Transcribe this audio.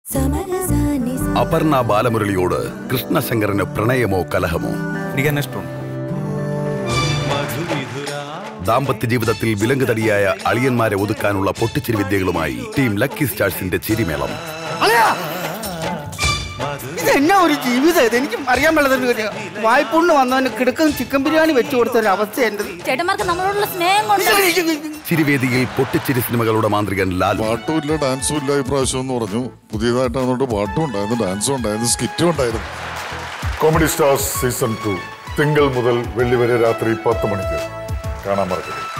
അപർണ ബാലമുരളിയോട് കൃഷ്ണശങ്കരന് പ്രണയമോ കലഹമോ എനിക്ക് തന്നെ ഇഷ്ടമുണ്ട് ദാമ്പത്യ ജീവിതത്തിൽ വിലങ്ങുതടിയായ അളിയന്മാരെ ഒതുക്കാനുള്ള പൊട്ടിച്ചിരി വിദ്യകളുമായി ടീം ലക്കി സ്റ്റാർസിന്റെ ചിരിമേളം ഇത് എന്നാ ഒരു ജീവിതം ഇത് എനിക്ക് അറിയാൻ പാടില്ല വായ്പുണ്ണ് വന്നവന് കിടക്കുന്ന ചിക്കൻ ബിരിയാണി വെച്ചു കൊടുത്ത ഒരു അവസ്ഥ എൻ്റെ ചേട്ടന്മാർക്ക് നമ്മളോടുള്ള സ്നേഹം കൊണ്ട് ചിരിവേദിയിൽ പൊട്ടിച്ചിരി സിനിമകളുടെ മാന്ത്രികൻ ലാലു പാട്ടും ഇല്ല ഡാൻസും ഇല്ല ഈ പ്രാവശ്യം എന്ന് പറഞ്ഞു പുതിയതായിട്ട് അതുകൊണ്ട് പാട്ടും ഉണ്ടായിരുന്നു ഡാൻസും ഉണ്ടായിരുന്നു സ്കിറ്റും ഉണ്ടായിരുന്നു കോമഡി സ്റ്റാർസ് സീസൺ ടു തിങ്കൾ മുതൽ വെള്ളി വരെ രാത്രി പത്ത് മണിക്ക് കാണാൻ മറക്കരുത്